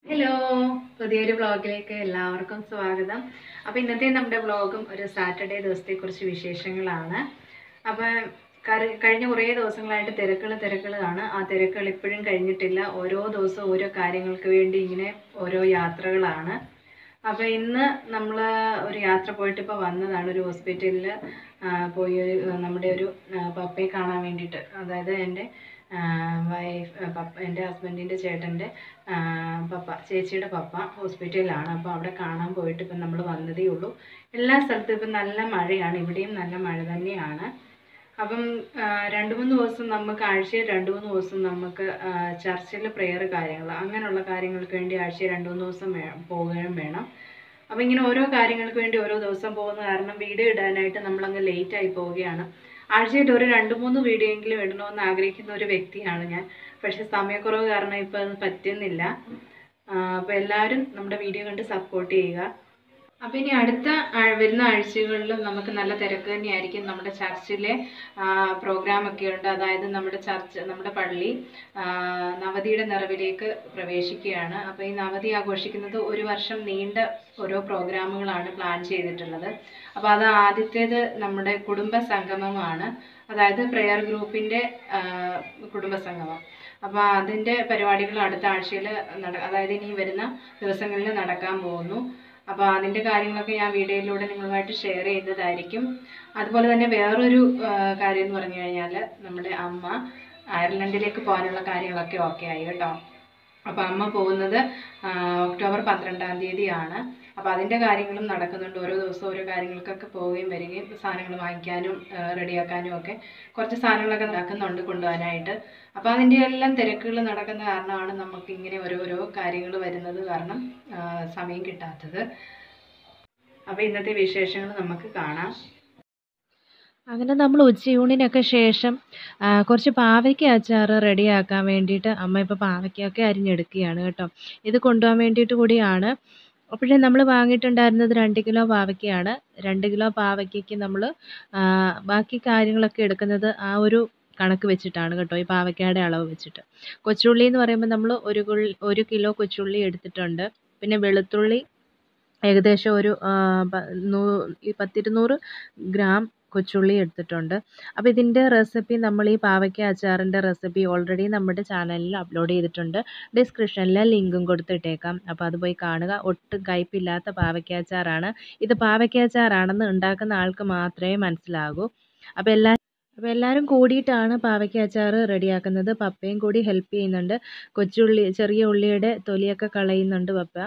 hello പുതിയൊരു വ്ളോഗിലേക്ക് എല്ലാവർക്കും സ്വാഗതം അപ്പോൾ ഇന്നത്തെ നമ്മുടെ വ്ളോഗും ഒരു സാറ്റർഡേ ദിവസത്തെക്കുറിച്ച് വിശേഷങ്ങളാണ് അപ്പോൾ കറി- കഴിഞ്ഞ കുറേ ദിവസങ്ങളായിട്ട് തിരക്കുകൾ തിരക്കുകളാണ് ആ തിരക്കുകൾ ഇപ്പോഴും കഴിഞ്ഞിട്ടില്ല ഓരോ ദിവസവും ഓരോ കാര്യങ്ങൾക്ക് വേണ്ടി ഇങ്ങനെ ഓരോ യാത്രകളാണ് അപ്പോൾ ഇന്ന് നമ്മൾ ഒരു യാത്ര പോയിട്ട് ഇപ്പോൾ വന്നതാണ് ഒരു ഹോസ്പിറ്റലിൽ പോയി ഒരു- നമ്മുടെ ഒരു ആ, പപ്പയെ കാണാൻ വേണ്ടിയിട്ട് അതായത് എൻ്റെ വൈഫ് പപ്പ എൻ്റെ ഹസ്ബൻഡിൻ്റെ ചേട്ടൻ്റെ ആ, പപ്പ ചേച്ചിയുടെ പപ്പ ഹോസ്പിറ്റലിലാണ് അപ്പോൾ അവിടെ കാണാൻ പോയിട്ട് ഇപ്പം നമ്മൾ വന്നതേ ഉള്ളൂ എല്ലാ സ്ഥലത്തും ഇപ്പം നല്ല മഴയാണ് ഇവിടെയും നല്ല മഴ തന്നെയാണ് അപ്പം ആ, രണ്ട് മൂന്ന് ദിവസം നമുക്ക് ആഴ്ചയിൽ രണ്ട് മൂന്ന് ദിവസം നമുക്ക് ചർച്ചിൽ പ്രെയർ കാര്യങ്ങൾ അങ്ങനെയുള്ള കാര്യങ്ങൾക്ക് വേണ്ടി ആഴ്ചയിൽ രണ്ട് മൂന്ന് ദിവസം വേ പോവുകയും വേണം അപ്പം ഇങ്ങനെ ഓരോ കാര്യങ്ങൾക്ക് വേണ്ടി ഓരോ ദിവസം പോകുന്ന കാരണം വീഡിയോ ഇടാനായിട്ട് നമ്മളങ്ങ് ലേറ്റ് ആയി പോവുകയാണ് ആഴ്ചയിൽ ഒരു രണ്ട് മൂന്ന് വീഡിയോ എങ്കിലും ഇടണമെന്ന് ആഗ്രഹിക്കുന്ന ഒരു വ്യക്തിയാണ് ഞാൻ പക്ഷെ സമയക്കുറവ് കാരണം ഇപ്പം അത് പറ്റുന്നില്ല അപ്പോൾ എല്ലാവരും നമ്മുടെ വീഡിയോ കണ്ട് സപ്പോർട്ട് ചെയ്യുക അപ്പോൾ ഇനി അടുത്ത ആഴ് വരുന്ന ആഴ്ചകളിലും നമുക്ക് നല്ല തിരക്ക് തന്നെയായിരിക്കും നമ്മുടെ ചർച്ചിലെ പ്രോഗ്രാമൊക്കെ ഉണ്ട് അതായത് നമ്മുടെ ചർച്ച് നമ്മുടെ പള്ളി ആ, നവതിയുടെ നിറവിലേക്ക് പ്രവേശിക്കുകയാണ് അപ്പോൾ ഈ നവതി ആഘോഷിക്കുന്നത് ഒരു വർഷം നീണ്ട ഓരോ പ്രോഗ്രാമുകളാണ് പ്ലാൻ ചെയ്തിട്ടുള്ളത് അപ്പോൾ അത് ആദ്യത്തേത് നമ്മുടെ കുടുംബ സംഗമമാണ് അതായത് പ്രെയർ ഗ്രൂപ്പിൻ്റെ കുടുംബ സംഗമം അപ്പോൾ അതിൻ്റെ പരിപാടികൾ അടുത്ത ആഴ്ചയിൽ നട അതായത് ഇനി വരുന്ന ദിവസങ്ങളിൽ നടക്കാൻ പോകുന്നു അപ്പോൾ അതിൻ്റെ കാര്യങ്ങളൊക്കെ ഞാൻ വീഡിയോയിലൂടെ നിങ്ങളുമായിട്ട് ഷെയർ ചെയ്യുന്നതായിരിക്കും അതുപോലെ തന്നെ വേറൊരു ആ, കാര്യം എന്ന് പറഞ്ഞു കഴിഞ്ഞാൽ നമ്മുടെ അമ്മ അയർലൻഡിലേക്ക് പോകാനുള്ള കാര്യങ്ങളൊക്കെ ഓക്കെ ആയി കേട്ടോ അപ്പോൾ അമ്മ പോകുന്നത് ആ, ഒക്ടോബർ പന്ത്രണ്ടാം തീയതിയാണ് അപ്പോൾ അതിൻ്റെ കാര്യങ്ങളും നടക്കുന്നുണ്ട് ഓരോ ദിവസവും ഓരോ കാര്യങ്ങൾക്കൊക്കെ പോവുകയും വരികയും സാധനങ്ങൾ വാങ്ങിക്കാനും റെഡിയാക്കാനും ഒക്കെ കുറച്ച് സാധനങ്ങളൊക്കെ നടക്കുന്നുണ്ട് കൊണ്ടുപോകാനായിട്ട് അപ്പോൾ അതിൻ്റെ എല്ലാം തിരക്കുകൾ നടക്കുന്ന കാരണമാണ് നമുക്ക് ഇങ്ങനെ ഓരോരോ കാര്യങ്ങൾ വരുന്നത് കാരണം ആ, സമയം കിട്ടാത്തത് അപ്പോൾ ഇന്നത്തെ വിശേഷങ്ങൾ നമുക്ക് കാണാം അങ്ങനെ നമ്മൾ ഉച്ചയൂണിനൊക്കെ ശേഷം ആ, കുറച്ച് പാവയ്ക്ക അച്ചാർ റെഡിയാക്കാൻ വേണ്ടിയിട്ട് അമ്മ ഇപ്പോൾ പാവയ്ക്കൊക്കെ അരിഞ്ഞെടുക്കുകയാണ് കേട്ടോ ഇത് കൊണ്ടുപോകാൻ വേണ്ടിയിട്ട് കൂടിയാണ് അപ്പോഴേ നമ്മൾ വാങ്ങിയിട്ടുണ്ടായിരുന്നത് രണ്ട് കിലോ പാവയ്ക്കയാണ് രണ്ട് കിലോ പാവയ്ക്കയ്ക്ക് നമ്മൾ ബാക്കി കാര്യങ്ങളൊക്കെ എടുക്കുന്നത് ആ ഒരു കണക്ക് വെച്ചിട്ടാണ് കേട്ടോ ഈ പാവയ്ക്കയുടെ അളവ് വെച്ചിട്ട് കൊച്ചുള്ളി എന്ന് പറയുമ്പോൾ നമ്മൾ ഒരു കുൾ- ഒരു കിലോ കൊച്ചുള്ളി എടുത്തിട്ടുണ്ട് പിന്നെ വെളുത്തുള്ളി ഏകദേശം ഒരു ആ, പ- നൂ- ഈ പത്തിരുന്നൂറ് ഗ്രാം കൊച്ചുള്ളി എടുത്തിട്ടുണ്ട് അപ്പോൾ ഇതിൻ്റെ റെസിപ്പി നമ്മൾ ഈ പാവയ്ക്ക അച്ചാറിൻ്റെ റെസിപ്പി ഓൾറെഡി നമ്മുടെ ചാനലിൽ അപ്ലോഡ് ചെയ്തിട്ടുണ്ട് ഡിസ്ക്രിപ്ഷനിൽ ലിങ്കും കൊടുത്തിട്ടേക്കാം അപ്പോൾ അത് പോയി കാണുക ഒട്ടും കയ്പില്ലാത്ത പാവയ്ക്ക അച്ചാറാണ് ഇത് പാവയ്ക്ക അച്ചാറാണെന്ന് ഉണ്ടാക്കുന്ന ആൾക്ക് മാത്രമേ മനസ്സിലാകൂ അപ്പോൾ എല്ലാ അപ്പോൾ എല്ലാവരും കൂടിയിട്ടാണ് പാവയ്ക്ക അച്ചാർ റെഡിയാക്കുന്നത് പപ്പയും കൂടി ഹെൽപ്പ് ചെയ്യുന്നുണ്ട് കൊച്ചുള്ളി ചെറിയ ഉള്ളിയുടെ തൊലിയൊക്കെ കളയുന്നുണ്ട് പപ്പ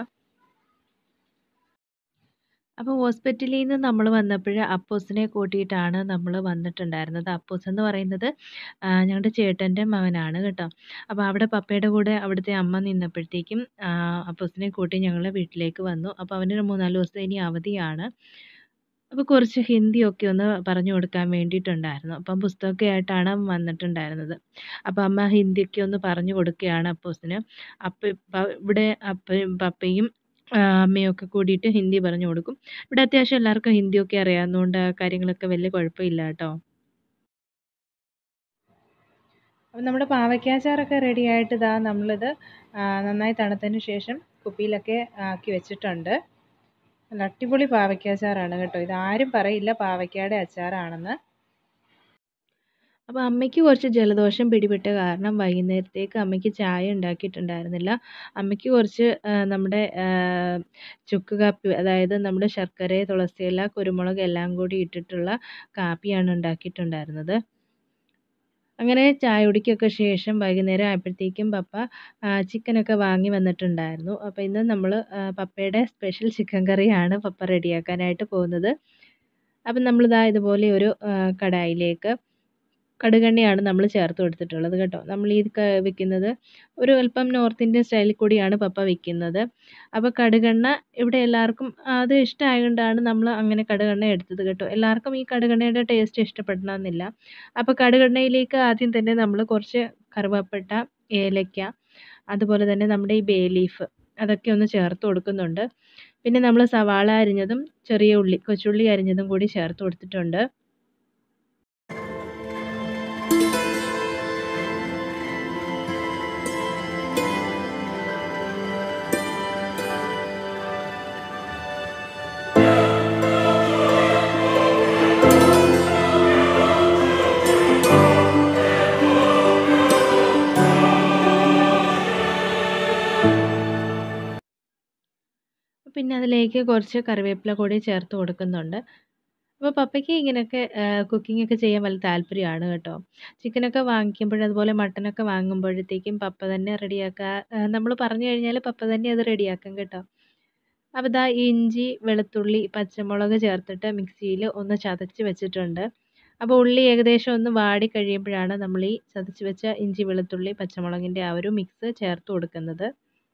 അപ്പോൾ ഹോസ്പിറ്റലിൽ നിന്ന് നമ്മൾ വന്നപ്പോൾ അപ്പൂസിനെ കൂട്ടിയിട്ടാണ് നമ്മൾ വന്നിട്ടുണ്ടായിരുന്നത് അപ്പൂസ് എന്ന് പറയുന്നത് ആ, ഞങ്ങളുടെ ചേട്ടൻ്റെ മകനാണ് കേട്ടോ അപ്പോൾ അവിടെ പപ്പയുടെ കൂടെ അവിടുത്തെ അമ്മ നിന്നപ്പോഴത്തേക്കും ആ, അപ്പൂസിനെ കൂട്ടി ഞങ്ങൾ വീട്ടിലേക്ക് വന്നു അപ്പോൾ അവന് ഒരു മൂന്നാല് ദിവസത്തെ ഇനി അവധിയാണ് അപ്പോൾ കുറച്ച് ഹിന്ദിയൊക്കെ ഒന്ന് പറഞ്ഞു കൊടുക്കാൻ വേണ്ടിയിട്ടുണ്ടായിരുന്നു അപ്പം പുസ്തകമൊക്കെ ആയിട്ടാണ് അവൻ വന്നിട്ടുണ്ടായിരുന്നത് അപ്പോൾ അമ്മ ഹിന്ദിയൊക്കെ ഒന്ന് പറഞ്ഞു കൊടുക്കുകയാണ് അപ്പൂസിന് അപ്പം ഇപ്പം ഇവിടെ അപ്പയും പപ്പയും ആ, അമ്മയൊക്കെ കൂടിയിട്ട് ഹിന്ദി പറഞ്ഞു കൊടുക്കും ഇവിടെ അത്യാവശ്യം എല്ലാവർക്കും ഹിന്ദിയൊക്കെ അറിയാവുന്നതുകൊണ്ട് ആ കാര്യങ്ങളൊക്കെ വലിയ കുഴപ്പമില്ല കേട്ടോ അപ്പം നമ്മുടെ പാവയ്ക്കാച്ചാറൊക്കെ റെഡി ആയിട്ട് ഇതാ നമ്മളിത് ആ, നന്നായി തണുത്തതിന് ശേഷം കുപ്പിയിലൊക്കെ ആക്കി വെച്ചിട്ടുണ്ട് നല്ല അടിപൊളി പാവയ്ക്കാച്ചാറാണ് കേട്ടോ ഇത് ആരും പറയില്ല പാവയ്ക്കയുടെ അച്ചാറാണെന്ന് അപ്പോൾ അമ്മയ്ക്ക് കുറച്ച് ജലദോഷം പിടിപെട്ട കാരണം വൈകുന്നേരത്തേക്ക് അമ്മയ്ക്ക് ചായ ഉണ്ടാക്കിയിട്ടുണ്ടായിരുന്നില്ല അമ്മയ്ക്ക് കുറച്ച് ആ, നമ്മുടെ ആ, ചുക്ക് കാപ്പി അതായത് നമ്മുടെ ശർക്കര തുളസിയില കുരുമുളക് എല്ലാം കൂടി ഇട്ടിട്ടുള്ള കാപ്പിയാണ് ഉണ്ടാക്കിയിട്ടുണ്ടായിരുന്നത് അങ്ങനെ ചായ കുടിക്കൊക്കെ ശേഷം വൈകുന്നേരം ആയപ്പോഴത്തേക്കും പപ്പ ആ, ചിക്കനൊക്കെ വാങ്ങി വന്നിട്ടുണ്ടായിരുന്നു അപ്പോൾ ഇന്ന് നമ്മൾ പപ്പയുടെ സ്പെഷ്യൽ ചിക്കൻ കറിയാണ് പപ്പ റെഡിയാക്കാനായിട്ട് പോകുന്നത് അപ്പം നമ്മളിതാ ഇതുപോലെ ഒരു ആ, കടായിലേക്ക് കടുകെണ്ണയാണ് നമ്മൾ ചേർത്ത് കൊടുത്തിട്ടുള്ളത് കേട്ടോ നമ്മൾ ഈ ക വെക്കുന്നത് ഒരു അല്പം നോർത്ത് ഇന്ത്യൻ സ്റ്റൈലിൽ കൂടിയാണ് പപ്പ വെക്കുന്നത് അപ്പോൾ കടുകെണ്ണ ഇവിടെ എല്ലാവർക്കും അത് ഇഷ്ടമായതുകൊണ്ടാണ് നമ്മൾ അങ്ങനെ കടുകെണ്ണ എടുത്തത് കേട്ടോ എല്ലാവർക്കും ഈ കടുകെണ്ണയുടെ ടേസ്റ്റ് ഇഷ്ടപ്പെടണമെന്നില്ല അപ്പോൾ കടുകെണ്ണയിലേക്ക് ആദ്യം തന്നെ നമ്മൾ കുറച്ച് കറുവപ്പട്ട ഏലയ്ക്ക അതുപോലെ തന്നെ നമ്മുടെ ഈ ബേ ലീഫ് അതൊക്കെ ഒന്ന് ചേർത്ത് കൊടുക്കുന്നുണ്ട് പിന്നെ നമ്മൾ സവാള അരിഞ്ഞതും ചെറിയ ഉള്ളി കൊച്ചുള്ളി അരിഞ്ഞതും കൂടി ചേർത്ത് കൊടുത്തിട്ടുണ്ട് പിന്നെ അതിലേക്ക് കുറച്ച് കറിവേപ്പില കൂടി ചേർത്ത് കൊടുക്കുന്നുണ്ട് അപ്പോൾ പപ്പയ്ക്ക് ഇങ്ങനെയൊക്കെ കുക്കിംഗ് ഒക്കെ ചെയ്യാൻ വലിയ താല്പര്യമാണ് കേട്ടോ ചിക്കനൊക്കെ വാങ്ങിക്കുമ്പോൾ അതുപോലെ മട്ടനൊക്കെ വാങ്ങുമ്പോഴത്തേക്കും പപ്പ തന്നെ റെഡിയാക്കുക നമ്മൾ പറഞ്ഞു കഴിഞ്ഞാൽ പപ്പ തന്നെ അത് റെഡിയാക്കും കേട്ടോ അപ്പോൾ ഇതാ ഇഞ്ചി വെളുത്തുള്ളി പച്ചമുളക് ചേർത്തിട്ട് മിക്സിയിൽ ഒന്ന് ചതച്ച് വെച്ചിട്ടുണ്ട് അപ്പോൾ ഉള്ളി ഏകദേശം ഒന്ന് വാടി കഴിയുമ്പോഴാണ് നമ്മൾ ഈ ചതച്ച് വെച്ച ഇഞ്ചി വെളുത്തുള്ളി പച്ചമുളകിൻ്റെ ആ ഒരു മിക്സ് ചേർത്ത് കൊടുക്കുന്നത്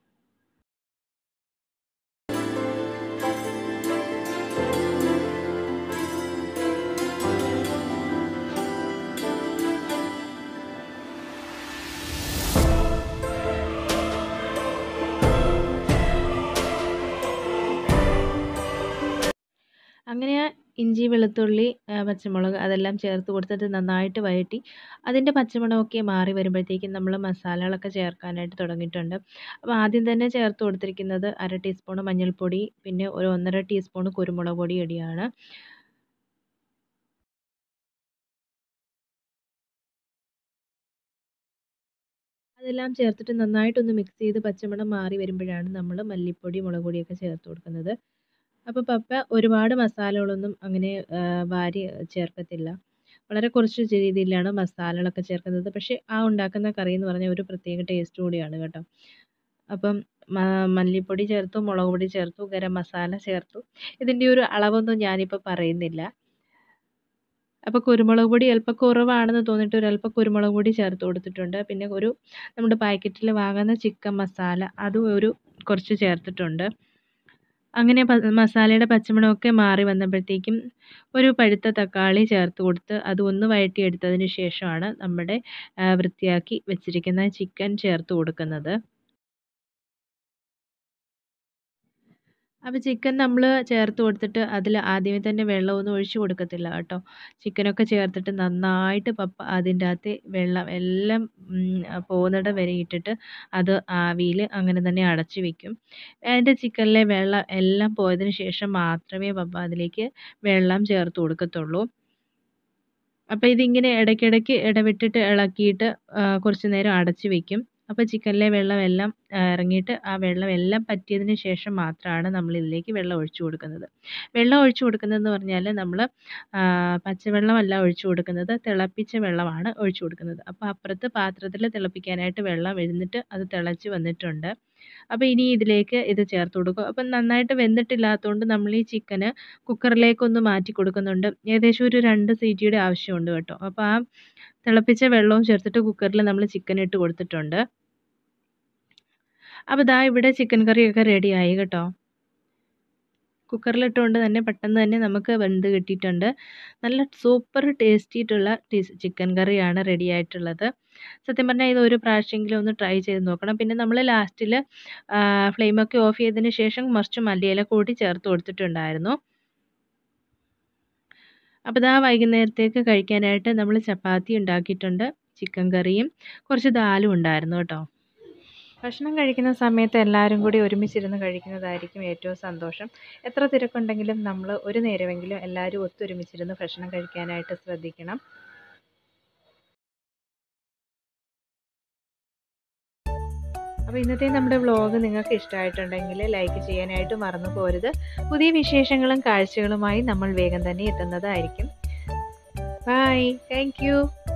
അങ്ങനെ ആ ഇഞ്ചി വെളുത്തുള്ളി പച്ചമുളക് അതെല്ലാം ചേർത്ത് കൊടുത്തിട്ട് നന്നായിട്ട് വഴറ്റി അതിൻ്റെ പച്ചമണമൊക്കെ മാറി വരുമ്പോഴത്തേക്കും നമ്മൾ മസാലകളൊക്കെ ചേർക്കാനായിട്ട് തുടങ്ങിയിട്ടുണ്ട് അപ്പോൾ ആദ്യം തന്നെ ചേർത്ത് കൊടുത്തിരിക്കുന്നത് അര ടീസ്പൂൺ മഞ്ഞൾപ്പൊടി പിന്നെ ഒരു ഒന്നര ടീസ്പൂൺ കുരുമുളക് പൊടി ഇടിയാണ് അതെല്ലാം ചേർത്തിട്ട് നന്നായിട്ടൊന്ന് മിക്സ് ചെയ്ത് പച്ചമണം മാറി വരുമ്പോഴാണ് നമ്മൾ മല്ലിപ്പൊടി മുളക് പൊടിയൊക്കെ ചേർത്ത് കൊടുക്കുന്നത് അപ്പോൾ പപ്പ ഒരുപാട് മസാലകളൊന്നും അങ്ങനെ വാരി ചേർക്കത്തില്ല വളരെ കുറച്ച് രീതിയിലാണ് മസാലകളൊക്കെ ചേർക്കുന്നത് പക്ഷേ ആ ഉണ്ടാക്കുന്ന കറി എന്ന് പറഞ്ഞാൽ ഒരു പ്രത്യേക ടേസ്റ്റ് കൂടിയാണ് കേട്ടോ അപ്പം മല്ലിപ്പൊടി ചേർത്തു മുളക് പൊടി ചേർത്തു ഗരം മസാല ചേർത്തു ഇതിൻ്റെ ഒരു അളവൊന്നും ഞാനിപ്പോൾ പറയുന്നില്ല അപ്പോൾ കുരുമുളക് പൊടി അല്പം കുറവാണെന്ന് തോന്നിയിട്ട് ഒരല്പം കുരുമുളക് പൊടി ചേർത്ത് കൊടുത്തിട്ടുണ്ട് പിന്നെ ഒരു നമ്മുടെ പാക്കറ്റിൽ വാങ്ങുന്ന ചിക്കൻ മസാല അതും ഒരു കുറച്ച് ചേർത്തിട്ടുണ്ട് അങ്ങനെ മസാലയുടെ പച്ചമണമൊക്കെ മാറി വന്നപ്പോഴത്തേക്കും ഒരു പഴുത്ത തക്കാളി ചേർത്ത് കൊടുത്ത് അത് ഒന്ന് വഴറ്റിയെടുത്തതിന് ശേഷമാണ് നമ്മുടെ വൃത്തിയാക്കി വെച്ചിരിക്കുന്ന ചിക്കൻ ചേർത്ത് കൊടുക്കുന്നത് അപ്പോൾ ചിക്കൻ നമ്മൾ ചേർത്ത് കൊടുത്തിട്ട് അതിൽ ആദ്യമേ തന്നെ വെള്ളമൊന്നും ഒഴിച്ച് കൊടുക്കത്തില്ല കേട്ടോ ചിക്കനൊക്കെ ചേർത്തിട്ട് നന്നായിട്ട് പപ്പ അതിൻ്റെ അകത്ത് വെള്ളം എല്ലാം പോകുന്നിടം വരെ ഇട്ടിട്ട് അത് ആവിയിൽ അങ്ങനെ തന്നെ അടച്ച് വെക്കും അതിൻ്റെ ചിക്കനിലെ വെള്ളം എല്ലാം പോയതിന് ശേഷം മാത്രമേ പപ്പ അതിലേക്ക് വെള്ളം ചേർത്ത് കൊടുക്കത്തുള്ളൂ അപ്പോൾ ഇതിങ്ങനെ ഇടയ്ക്കിടയ്ക്ക് ഇടവിട്ടിട്ട് ഇളക്കിയിട്ട് കുറച്ച് നേരം അടച്ച് വെക്കും അപ്പോൾ ചിക്കനിലെ വെള്ളം എല്ലാം ഇറങ്ങിയിട്ട് ആ വെള്ളം എല്ലാം പറ്റിയതിന് ശേഷം മാത്രമാണ് നമ്മൾ ഇതിലേക്ക് വെള്ളം ഒഴിച്ചു കൊടുക്കുന്നത് വെള്ളം ഒഴിച്ചു കൊടുക്കുന്നതെന്ന് പറഞ്ഞാൽ നമ്മൾ പച്ചവെള്ളമല്ല ഒഴിച്ചു കൊടുക്കുന്നത് തിളപ്പിച്ച വെള്ളമാണ് ഒഴിച്ചു കൊടുക്കുന്നത് അപ്പോൾ അപ്പുറത്ത് പാത്രത്തിൽ തിളപ്പിക്കാനായിട്ട് വെള്ളം എഴുന്നിട്ട് അത് തിളച്ച് വന്നിട്ടുണ്ട് അപ്പോൾ ഇനി ഇതിലേക്ക് ഇത് ചേർത്ത് കൊടുക്കും അപ്പം നന്നായിട്ട് വെന്തിട്ടില്ലാത്തതുകൊണ്ട് നമ്മൾ ഈ ചിക്കന് കുക്കറിലേക്കൊന്ന് മാറ്റി കൊടുക്കുന്നുണ്ട് ഏകദേശം ഒരു രണ്ട് സീറ്റിയുടെ ആവശ്യമുണ്ട് കേട്ടോ അപ്പോൾ ആ തിളപ്പിച്ച വെള്ളവും ചേർത്തിട്ട് കുക്കറിൽ നമ്മൾ ചിക്കൻ ഇട്ട് കൊടുത്തിട്ടുണ്ട് അപ്പോൾ ഇതാ ഇവിടെ ചിക്കൻ കറിയൊക്കെ റെഡിയായി കേട്ടോ കുക്കറിലിട്ടുകൊണ്ട് തന്നെ പെട്ടെന്ന് തന്നെ നമുക്ക് വെന്ത് കിട്ടിയിട്ടുണ്ട് നല്ല സൂപ്പർ ടേസ്റ്റിയിട്ടുള്ള ചിക്കൻ കറിയാണ് റെഡി ആയിട്ടുള്ളത് സത്യം പറഞ്ഞാൽ ഇത് ഒരു പ്രാവശ്യമെങ്കിലും ഒന്ന് ട്രൈ ചെയ്ത് നോക്കണം പിന്നെ നമ്മൾ ലാസ്റ്റിൽ ഫ്ലെയിമൊക്കെ ഓഫ് ചെയ്തതിന് ശേഷം കുറച്ച് മല്ലിയില കൂടി ചേർത്ത് കൊടുത്തിട്ടുണ്ടായിരുന്നു അപ്പോൾ ഇതാ വൈകുന്നേരത്തേക്ക് കഴിക്കാനായിട്ട് നമ്മൾ ചപ്പാത്തി ഉണ്ടാക്കിയിട്ടുണ്ട് ചിക്കൻ കറിയും കുറച്ച് ദാലും ഉണ്ടായിരുന്നു കേട്ടോ ഭക്ഷണം കഴിക്കുന്ന സമയത്ത് എല്ലാവരും കൂടി ഒരുമിച്ചിരുന്ന് കഴിക്കുന്നതായിരിക്കും ഏറ്റവും സന്തോഷം എത്ര തിരക്കുണ്ടെങ്കിലും നമ്മൾ ഒരു നേരമെങ്കിലും എല്ലാവരും ഒത്തൊരുമിച്ചിരുന്ന് ഭക്ഷണം കഴിക്കാനായിട്ട് ശ്രദ്ധിക്കണം അപ്പോൾ ഇന്നത്തെ നമ്മുടെ വ്ളോഗ് നിങ്ങൾക്ക് ഇഷ്ടമായിട്ടുണ്ടെങ്കിൽ ലൈക്ക് ചെയ്യാനായിട്ട് മറന്നു പോരുത് പുതിയ വിശേഷങ്ങളും കാഴ്ചകളുമായി നമ്മൾ വേഗം തന്നെ എത്തുന്നതായിരിക്കും ബൈ താങ്ക്